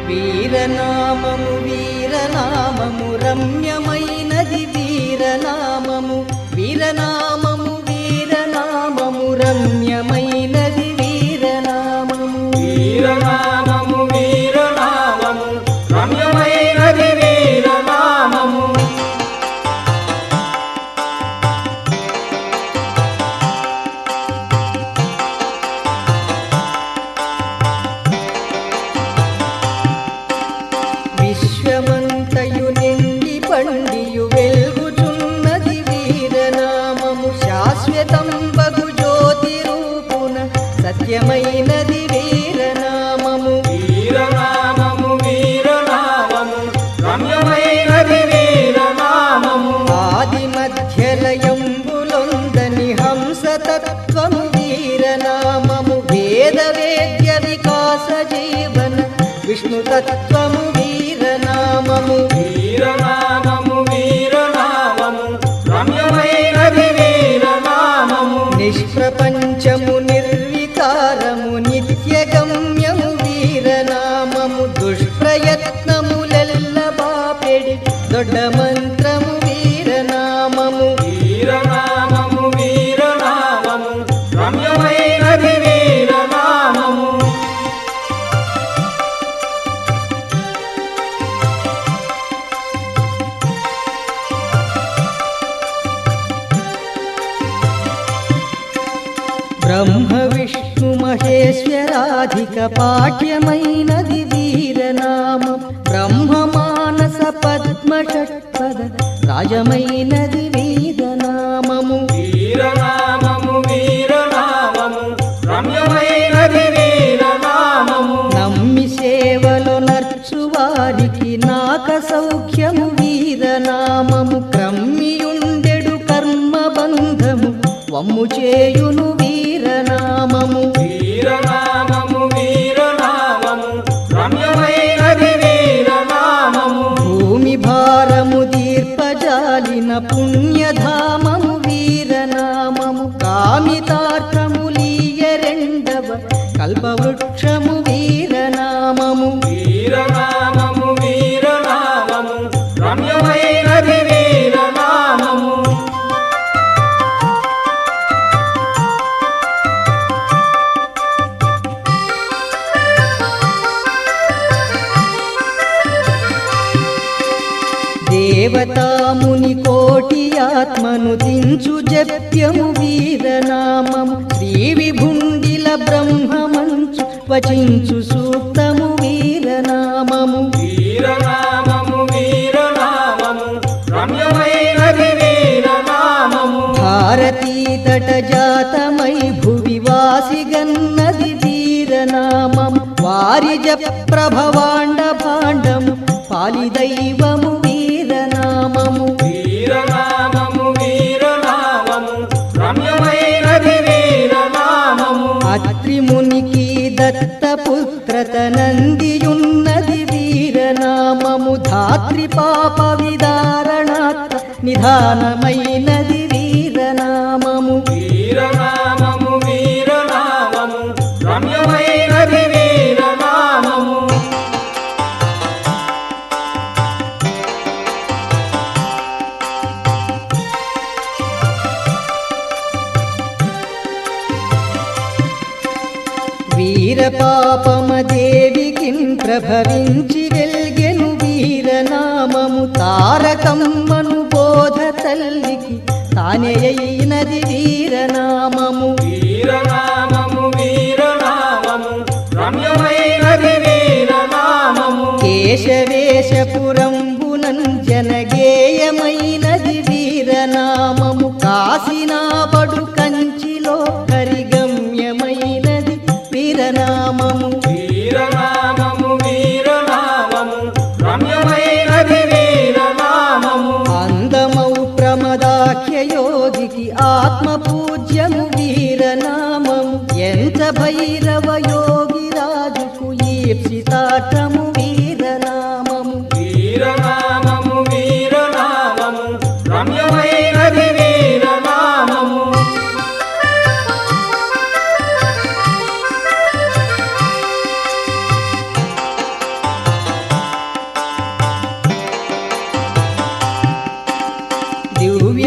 వీరనామము వీరనామము రమ్యమైనది వీరనామము వీరనామము వీరనామము రమ్యమైనది వీరనామము వీరనామము వీరనామము రమ్యమైనది వీరనామము విశ్వమంతయు నిండి పండియు వెల్గుచున్నది వీరనామము శాశ్వతం బగు జ్యోతి రూపున సత్యమైనది వీరనామము వీరనామము వీరనామము రమ్యమైనది వీరనామము ఆది మధ్యలయంబులొందని హంసతత్వము వీరనామము వేద వేద్య వికాస జీవన విష్ణుతత్వము వీరనామము వీరనామము వీరనామము రమ్యమైనది వీరనామము నిష్ప్రపంచము నిర్వికారము నిత్యగమ్యము వీరనామము దుష్ప్రయత్నములెల్ల బాపెడి దొడ్డ మంత్రము వీరనామము వీరనామము వీరనామము రమ్యమైనది వీరనామము బ్రహ్మ విష్ణు మహేశ్వరాధిక పాఠ్యమైనది వీరనామం బ్రహ్మ మానస పద్మ షట్పద రాజమైనది వీరనామము వీరనామము వీరనామము రమ్యమైనది వీరనామము నమ్మి సేవలో నర్చు వారికి నాక సౌఖ్యము వీరనామము క్రమ్మియుండెడు కర్మ బంధము వమ్ము చేయును వీరనామము వీరనామము వీరనామము రమ్యమైనది వీరనామము భూమి భారము దీర్పజాలిన పుణ్యధామము వీరనామము కామితార్థము లీయరెండవ కల్పవృక్షము వీరనామము వీరనామము వీరనామము రమ్యమైనది వీరనామము దేవతాముని కోటి ఆత్మను దించు జప్యము వీరనామము శ్రీ విభుండిల బ్రహ్మమంచు వచించు సూక్తము వీరనామము వీరనామము వీరనామము రమ్యమైనది వీరనామము భారతీ తట జాతమై భువి వాసిగన్నది వీరనామము వారిజ ప్రభవాండ భాండము పాలిదైవము వీరనామము వీరనామము వీరనామము రమ్యమైనది వీరనామము అత్రిమునికి దత్తపుత్రత నందియున్నది వీరనామము ధాత్రి పాప విదారణాత్మ నిధానమైనది వీరనామము వీరనామము వీరనామము రమ్యమైనది వీరనామము వీరపాపమదేవికిన్ ప్రభవించి వెల్గెను వీరనామము తారకమ్మను బోధ తల్లికి తానే అయినది వీరనామము వీరనామము వీరనామము రమ్యమైనది వీరనామము కేశవేశపురంబునం జనగేయమైనది వీరనామము కాశీనాబడు కంచిలో హరిగమ్యమైనది వీరనామము వీరనామము వీరనామము రమ్యమైనది వీరనామము అందమౌ ప్రమదాఖ్య యోగికి ఆత్మ పూజ్యము వీరనామము ఎంత భైరవ యోగి రాజుకు ఈప్సితాటము వీరనామము వీరనామము వీరనామము రమ్యమైనది వీరనామము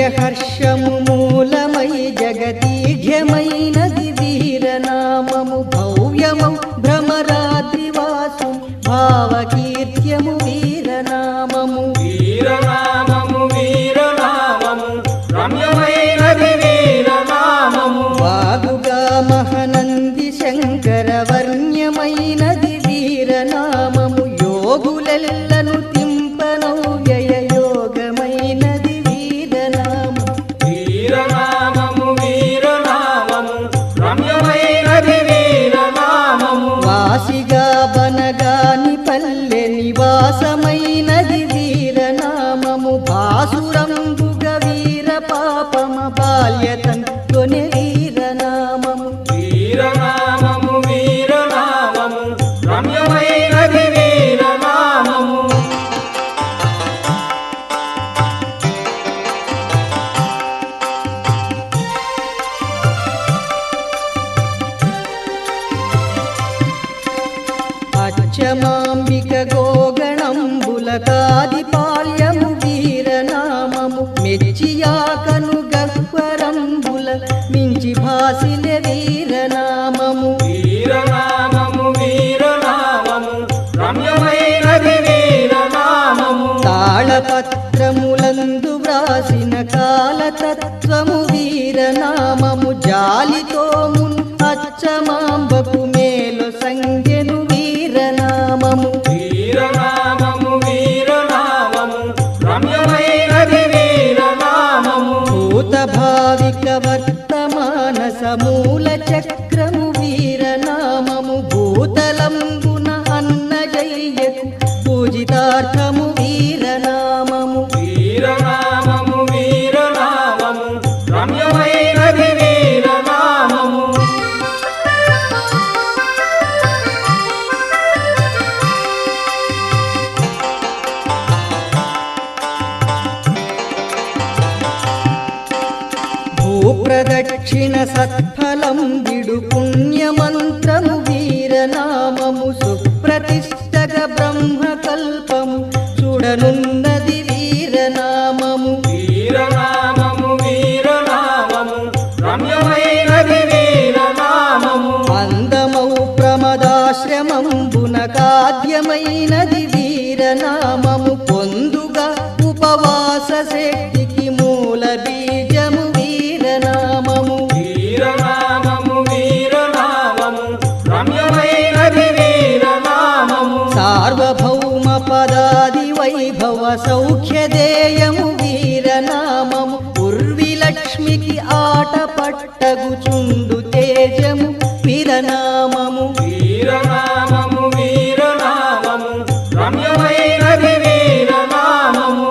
హర్షము మూలమై జగతీఘ్యమైనది వీరనామము భవ్యమౌ భ్రమరాద్రివాసు భావకీర్త్యము వీరనామము వీరనామము వీరనామము రమ్యమైనది వీరనామము బాగుగా మహనంది శంకర వర్ణ్యమైనది వీరనామము యోగులెల్లను తింపనౌవ్యయ యోగమైనది వీరనామము వీరనామము వీరనామము రమ్యమైనది వీరనామము వాసిగా బనగాని పల్లె నివాసమైనది వీరనామము భాసురంబుగ వీర పాపమ బాల్యతన్ కొనె వీరనామము వీరనామము వీరనామము రమ్యమైనది వీరనామము అచ్చమాంబిక గోగణంబులకాది పాల్యము వీరనామము మెచ్చియాకను గహ్వరంబుల మించి భాసిలె వీరనామము వీరనామము వీరనామము రమ్యమైనది వీరనామము తాళపత్రములందు వ్రాసిన కాలతత్వము వీరనామము జాలితో మున్ అచ్చమాంబకు మేలు సంఖ్యను వీరనామము వీరనామము వీరనామము రమ్యమైనది వీరనామము భూత భావిక వర్తమాన సమూల చక్రము వీరనామము భూతలంబున అన్నజయ్యకు పూజితార్థము వీరనామము వీరనామము వీరనామము రమ్యమైనది వీరనామము భూప్రదక్షిణ సత్ఫలం విడు పుణ్యమంత్రము వీరనామము సుప్రతిష్టగ బ్రహ్మకల్పము చూడనున్నది వీరనామము వీరనామము వీరనామము రమ్యమైనది వీరనామము అందమౌ ప్రమదాశ్రమంబున కాద్యమైనది వీరనామము పొందుగా ఉపవాస శక్తికి మూల బీజము వీరనామము వీరనామము వీరనామము రమ్యమైనది వీరనామము సార్వభౌమ పదాది వైభవ సౌఖ్యదేయము వీరనామము ఉర్విలక్ష్మికి ఆట పట్టగుచుండు తేజము వీరనామము వీరనామము వీరనామము రమ్యమైనది వీరనామము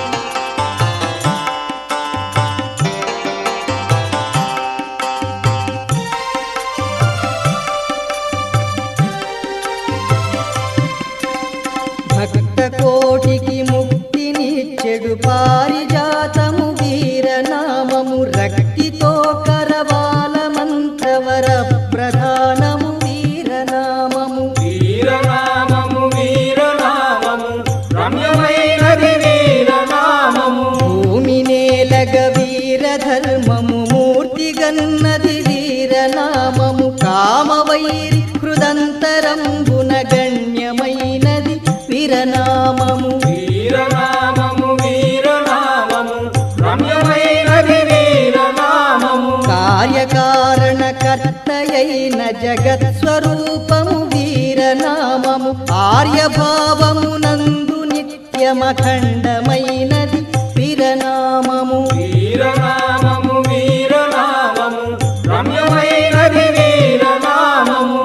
భక్త కోటికి ముక్తినిచ్చెడు పారిజాతము వీరనామము రక్తితో కరవాల మంత్రవర ప్రధానము వీరనామము వీరనామము వీరనామము రమ్యమైనది వీరనామము భూమి నేలగ వీరధర్మము మూర్తి గన్నది వీరనామము కామవైరి హృదంతరంబున గణ్యమైనది వీరనామము వీరనామము వీరనామము రమ్యమైనది వీరనామము కార్యకారణ కర్తయైన జగత్ స్వరూపము వీరనామము ఆర్యభావమునందు నిత్యమఖండమైనది వీరనామము వీరనామము వీరనామము రమ్యమైనది వీరనామము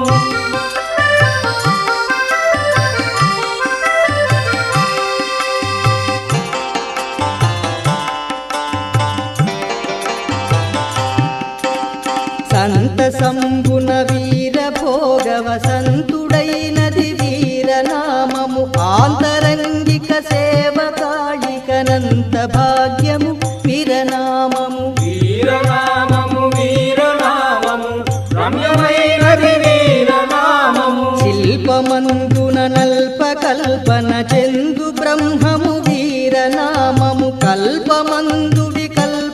సంత సంగుణ వీర భోగవ సంతుడైనది వీరనామము ఆంతరంగిక సేవకాళికనంత భాగ్యము వీరనామము వీరనామము వీరనామము రమ్యమైనది వీరనామము శిల్పమందున నల్ప కల్పన చెందు బ్రహ్మము వీరనామము కల్పమందు వికల్ప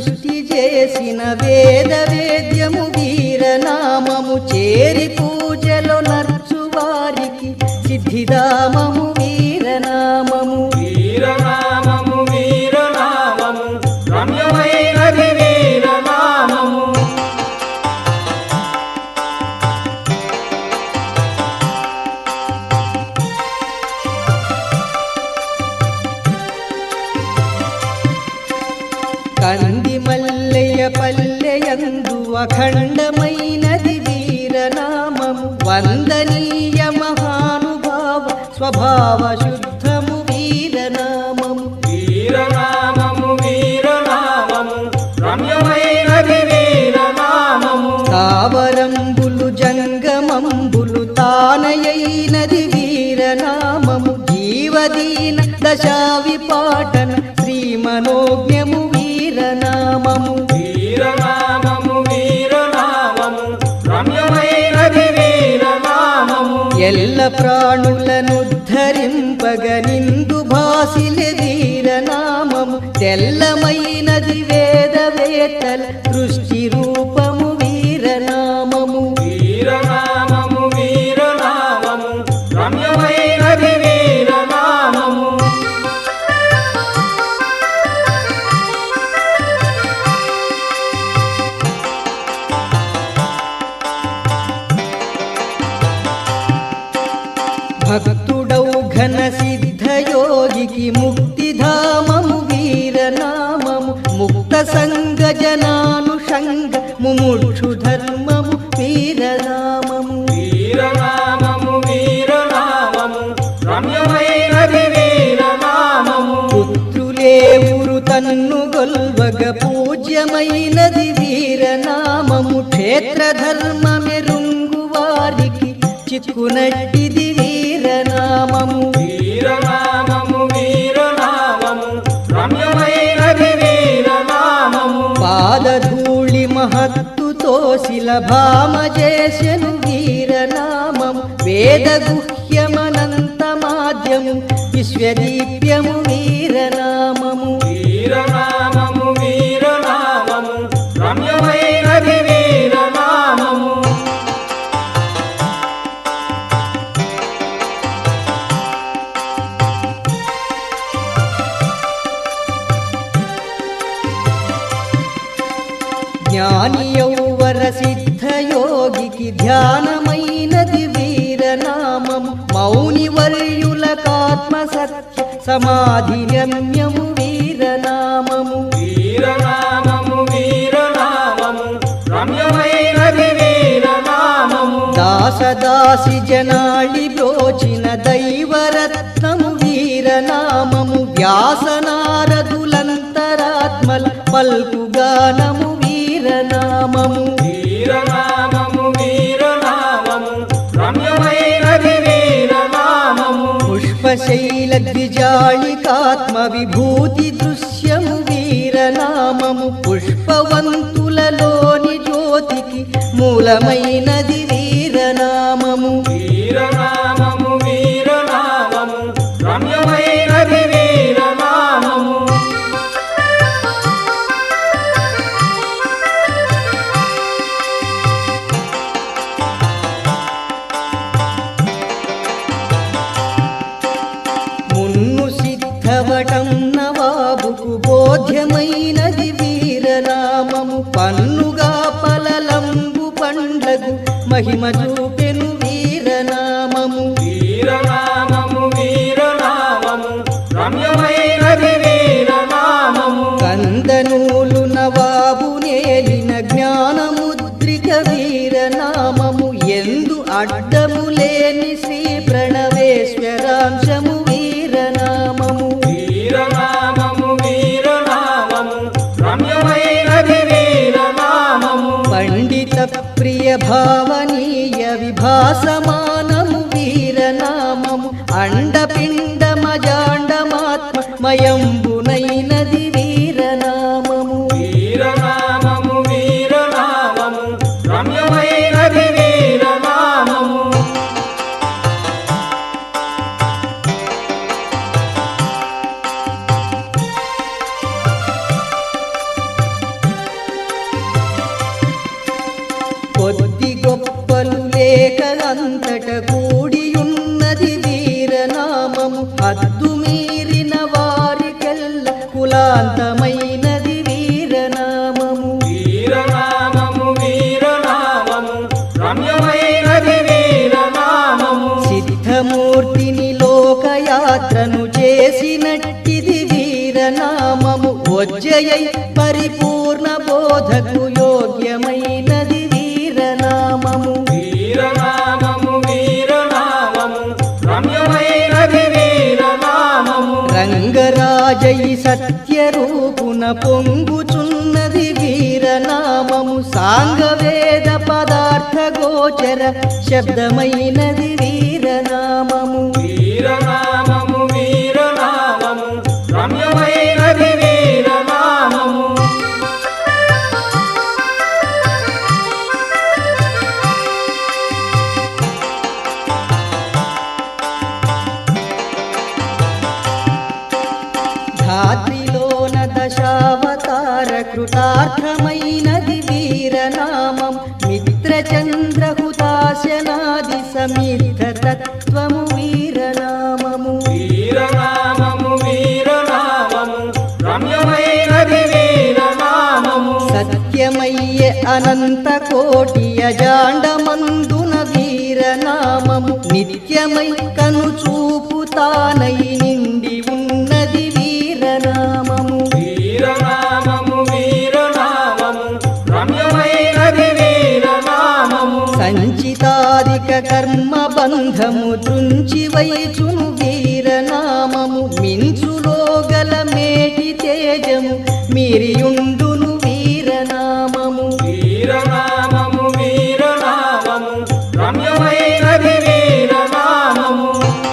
సృష్టి చేసిన వేద వేద్యము వీరనామము చేరి పూజలో నర్చు వారికి సిద్ధిదామము వీరనామము వీరనామము వీరనామము రమ్యమైనది వీరనామము కంది మల్లెయ పల్లెయందు అఖండమైనది వీరనామము వందనీయ మహానుభావ స్వభావ శుద్ధము వీరనామము వీరనామము వీరనామము రమ్యమైనది వీరనామము తావరంబులు జంగమంబులు తానయైనది వీరనామము జీవదీన దశావిపాటన శ్రీమనోజ్ఞము వీరనామము వీరనామము వీరనామము రమ్యమైనది వీరనామము ఎల్ల ప్రాణులను ధరింపగ నిందు భాసిలె వీరనామము తెల్లమైనది వేదవేత్తల దృష్టి రూపము వీరనామము వీరనామము వీరనామము రమ్యమైనది వీరనామము భక్తుడౌ ఘన సిద్ధయోగికి ముక్తిధామము వీరనామము ముక్త సంగ జనానుషంగ ముముక్షు ధర్మము వీరనామము వీరనామము వీరనామము రమ్యమైనది వీరనామము పుత్రులే ఉరు తన్ను గొల్వగ పూజ్యమైనది వీరనామము క్షేత్ర ధర్మమెరుంగు వారికి చిక్కునట్టిది వీరనామము వీరనామము వీరనామము రమ్యమైనది వీరనామము పాదధూళి మహత్తుతో శిలభామ చేసెను వీరనామము వేద గుహ్యమనంత మాధ్యము విశ్వదీప్యము వీరనామము వీరనామము వీరనామము రమ్యమైనది వీరనామము జ్ఞాని యౌవర సిద్ధయోగికి ధ్యానమైనది వీరనామము మౌని వర్యులకాత్మ సత్య సమాధి రమ్యము వీరనామము వీరనామము వీరనామము రమ్యమైనది వీరనామము దాసదాసి జనాళి బ్రోచిన దైవరత్నము వీరనామము వ్యాసనారదులంతరాత్మల పల్కుగానము వీరనామము వీరనామము వీరనామము రమ్యమైనది వీరనామము పుష్పశైల ద్విజాళికాత్మ విభూతి దృశ్యము వీరనామము పుష్పవంతులలోని జ్యోతికి మూలమైనది వీరనామము వీరనామము వీరనామము రమ్యమైనది వీరనామము మున్ను సిద్ధవటం నవాబుకు బోధ్యమైనది వీరనామము పన్నుగా పలలంబు పండ్లకు మహిమ చూపెను వీరనామము వీరనామము వీరనామము రమ్యమైనది వీరనామము కందనూలు నవాబు నేలిన జ్ఞానముద్రిక వీరనామము ఎందు అడ్డము లేని శ్రీ ప్రణవేశ్వరాంశము వీరనామము వీరనామము వీరనామము రమ్యమైనది వీరనామము పండిత ప్రియ భావనీయ విభాసమానము వీరనామము అండపిండమజాండమాత్మ మయంబునైనది వీరనామము వీరనామము వీరనామము రమ్యమైనది వీరనామము అంతట కూడియున్నది వీరనామము హద్దు మీరిన వారికెల్ల కులాంతమైనది వీరనామము వీరనామము వీరనామము రమ్యమైనది వీరనామము సిద్ధమూర్తిని లోకయాత్రను చేసినట్టిది వీరనామము వజ్జయై పరిపూర్ణ బోధకు యోగ్యమైనది వీరనామము వీరనామము వీరనామము రమ్యమైనది వీరనామము రంగరాజై సత్యరూపున పొంగుచున్నది వీరనామము సాంగవేద పదార్థ గోచర శబ్దమైనది వీరనామము వీరనామము వీరనామము రమ్యమైనది వీరనామము ధాత్రిలోన దశావతార కృతార్థమైనది వీరనామం మిత్రచంద్రహుతాశనాది సమీర్థ తత్వము వీరనామము వీరనామము వీరనామము రమ్యమైనది వీరనామము సత్యమయ్యే అనంత కోటి అజాండమందున వీరనామము నిత్యమై కనుచూపు తానై నిండి ఉన్నది వీరనామము వీరనామము వీరనామము రమ్యమైనది వీరనామము సంచితాదిక కర్మ బంధము తుంచి వైచును వీరనామము మించులో గల మేటి తేజము మిరియుండును వీరనామము వీరనామము వీరనామము రమ్యమైనది వీరనామము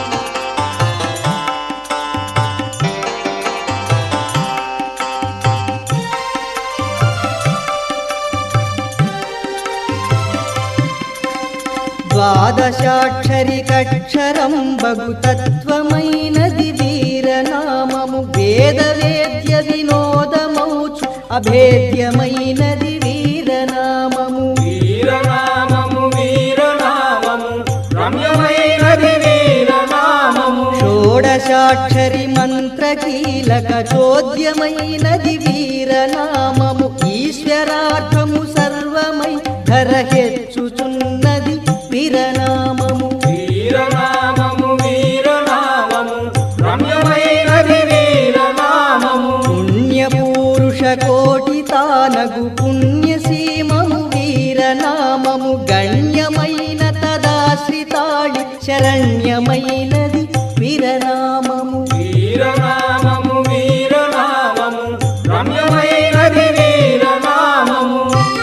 ద్వాదశాక్షరికక్షరం బగు తత్వమైనది వీరనామము వేద వేద్య వినోదమౌచు అభేద్యమైనది వీరనామము వీరనామము వీరనామము రమ్యమైనది వీరనామము షోడశాక్షరి మంత్ర కీలక చోద్యమైనది వీరనామము ఈశ్వరార్థము సర్వమై ధర హెచ్చుచున్నది వీరనామము వీరనామము వీరనామము రమ్యమైనది వీరనామము పుణ్యపూరుష కోటి తానగు పుణ్యసీమము వీరనామము గణ్యమైన తదాశ్రితాళి శరణ్యమైనది వీరనామము వీరనామము వీరనామము రమ్యమైనది వీరనామము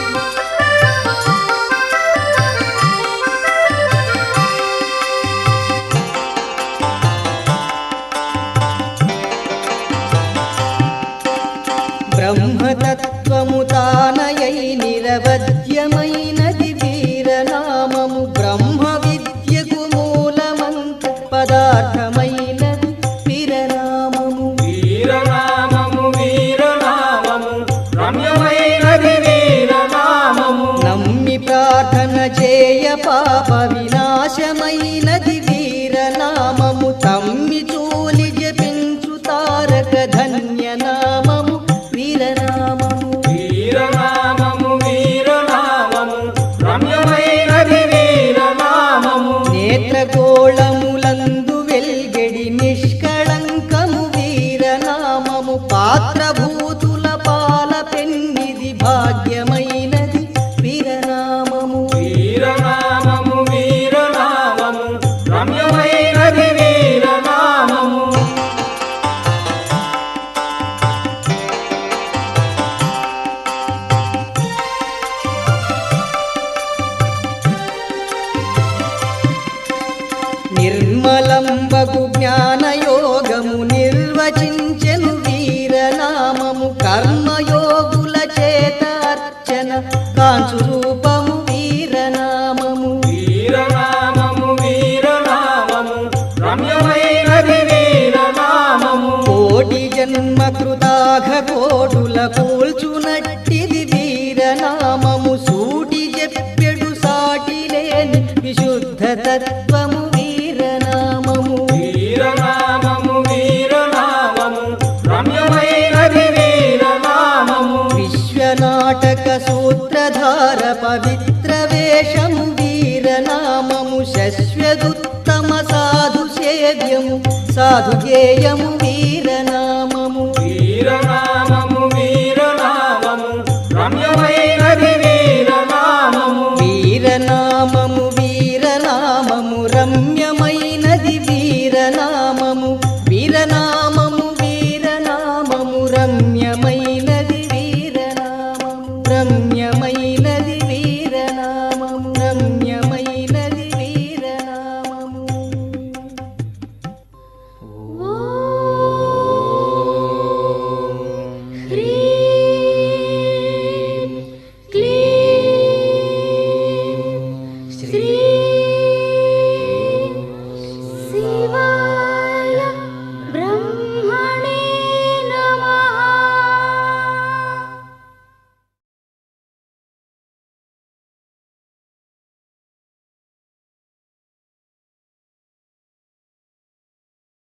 బ్రహ్మతత్వము తానయై నిరవధ్యమైనది వీరనామము బ్రహ్మ విద్యకు మూలమంత పదార్థమైనది వీరనామము వీరనామము వీరనామము రమ్యమైనది వీరనామము నమ్మి ప్రార్థన చేయ పాప వినాశమైనది వీరనామము తమ్మి చూలి జపించు తారక ధన్యనామము వీరనామము వీరనామము వీరనామము రమ్యమైనది వీరనామము నేత్రగోళములందు వెల్గెడి నిష్కళంకము వీరనామము పాత్రభూతుల పాల పెన్నిది భాగ్యమైనది వీరనామము వీరనామము వీరనామము రమ్యమైనది వీరనామము నిర్మలంబగు జ్ఞానయోగము నిర్వచించెను వీరనామము కర్మయోగుల చేత అర్చన కాంచు రూపము వీరనామము వీరనామము వీరనామము రమ్యమైనది వీరనామము కోటి జన్మ కృతాఘ కోటుల కూల్చునట్టిది వీరనామము సూటి చెప్పెడు సాటి లేని విశుద్ధ తత్వము వీరనామము వీరనామము వీరనామము రమ్యమైనది వీరనామము విశ్వనాటక సూత్రధార పవిత్ర వేషము వీరనామము శశ్వదుత్తమ సాధు సేవ్యము సాధు గేయము వీరనామము వీరనామము